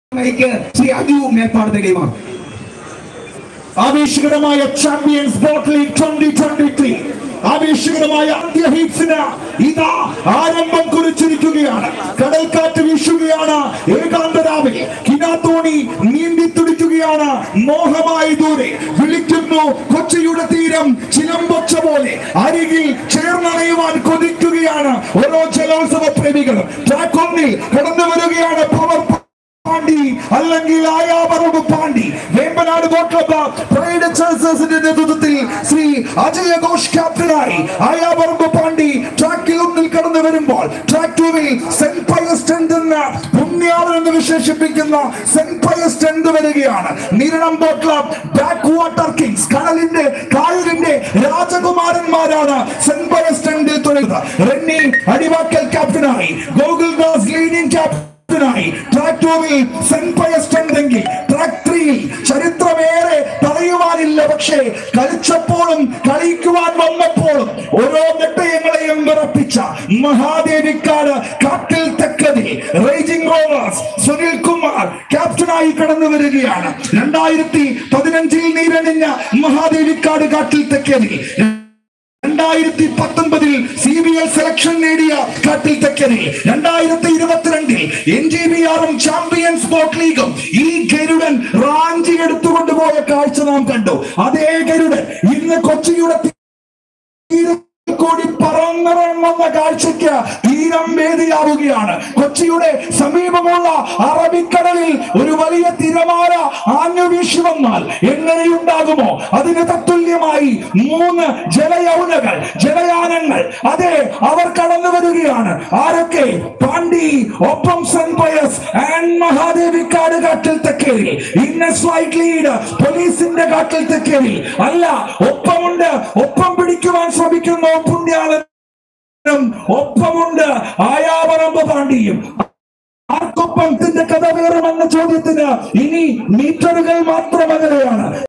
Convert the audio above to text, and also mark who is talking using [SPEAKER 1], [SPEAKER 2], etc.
[SPEAKER 1] ക്ക് ശ്രീ അജു മേൽപ്പാട് കൈമാറും
[SPEAKER 2] ആവേശകരമായ champions boat league twenty twenty three ആവേശകരമായ ആദ്യ ഹീറ്റ്സിന് ഇതാ ആരംഭം കുറിച്ചിരിക്കുകയാണ് കടൽക്കാറ്റ് വീശുകയാണ് ഏകാന്തരാവിൽ കിനാത്തോണി നീന്തി തുടിക്കുകയാണ് മോഹമായി ദൂരെ വിളിക്കുന്നു കൊച്ചിയുടെ തീരം ചിലമ്പൊച്ച പോലെ അരികിൽ ചേർന്നണയുവാൻ കൊതിക്കുകയാണ് ഓരോ ജലോത്സവ പ്രേമികളും ട്രാക്ക് ഒന്നിൽ കടന്നു വരികയാണ് പവർ പാണ്ടി അല്ലെങ്കിൽ Ayaparambu Pandi Vembanad boat club pride ചേഴ്സേഴ്സിന്റെ നേതൃത്വത്തിൽ ശ്രീ അജയ ഘോഷ് ക്യാപ്റ്റനായി ആയാപറമ്പ് പാണ്ടി ട്രാക്കിൽ ഒന്നിൽ കടന്നു വരുമ്പോൾ ട്രാക്ക് ടൂവിൽ സെന്റ് പയസ് ടെന്റ് എന്ന പുണ്യാളൻ എന്ന് വിശേഷിപ്പിക്കുന്ന സെന്റ് പയസ് ടെന്റ് വരികയാണ് Niranam boat club backwater kings കടലിന്റെ കായലിന്റെ രാജകുമാരന്മാരാണ് സെന്റ് പയസ് ടെന്റിൽ തുടരുന്നത് റെന്നി അടിവാക്കൽ ക്യാപ്റ്റനായി ഗോകുൽ ദാസ് ലീഡിംഗ് ക്യാപ്റ്റൻ ായി ട്രാക്ക് ടൂവിൽ സെന്റ് പയസ് ടെണ്ടെങ്കിൽ ട്രാക്ക് ത്രീയിൽ ചരിത്രമേറെ പറയുവാനില്ല പക്ഷേ കളിച്ചപ്പോഴും കളിക്കുവാൻ വന്നപ്പോഴും ഓരോ നെട്ടയങ്ങളെയും വിറപ്പിച്ച മഹാദേവിക്കാട് കാട്ടിൽ തെക്കതി റേജിംഗ് റോവേഴ്സ് സുനിൽ കുമാർ ക്യാപ്റ്റനായി കടന്നു വരികയാണ് രണ്ടായിരത്തി പതിനഞ്ചിൽ നീരണിഞ്ഞ മഹാദേവിക്കാട് കാട്ടിൽ തെക്കതി രണ്ടായിരത്തി പത്തൊൻപതിൽ സി ബി എൽ സെലക്ഷൻ നേടിയ കാട്ടിൽ തെക്കനിൽ രണ്ടായിരത്തി ഇരുപത്തിരണ്ടിൽ എൻ ജി ബി ആറും ചാമ്പ്യൻസ് ബോട്ട് ലീഗും ഈ ഗരുഡൻ റാഞ്ചി എടുത്തുകൊണ്ടുപോയ കാഴ്ച നാം കണ്ടു അതേ ഗരുഡൻ ഇന്ന് കൊച്ചിയുടെ തീരം കൂടി പറന്നിറങ്ങുന്ന കാഴ്ചയ്ക്ക് തീരം വേദിയാവുകയാണ് കൊച്ചിയുടെ സമീപമുള്ള അറബിക്കടലിൽ ഒരു വലിയ തിരമാല ആഞ്ഞു വീശി വന്നാൽ എങ്ങനെയുണ്ടാകുമോ അതിന് തത്തുല്യമായി മൂന്ന് ജലയൗനകൾ ജലയാനങ്ങൾ അതെ അവർ കടന്നു വരികയാണ് ആരൊക്കെ പാണ്ഡി ഒപ്പം സെൻപയസ് ആൻഡ് മഹാദേവിക്കാട് കാട്ടിൽ തെക്കേരി ഇന്നസ് വൈറ്റ് ലീഡ് പോലീസിന്റെ കാട്ടിൽ തെക്കേരി അല്ല ഒപ്പമുണ്ട് ഒപ്പം പിടിക്കുവാൻ ശ്രമിക്കുന്നു പുണ്യാളനും ഒപ്പമുണ്ട് ആയാപറമ്പ് പാണ്ഡിയും ആർക്കൊപ്പം ഇതിന്റെ കഥ വേറുമെന്ന ചോദ്യത്തിന് ഇനി മീറ്ററുകൾ മാത്രം അകലെയാണ്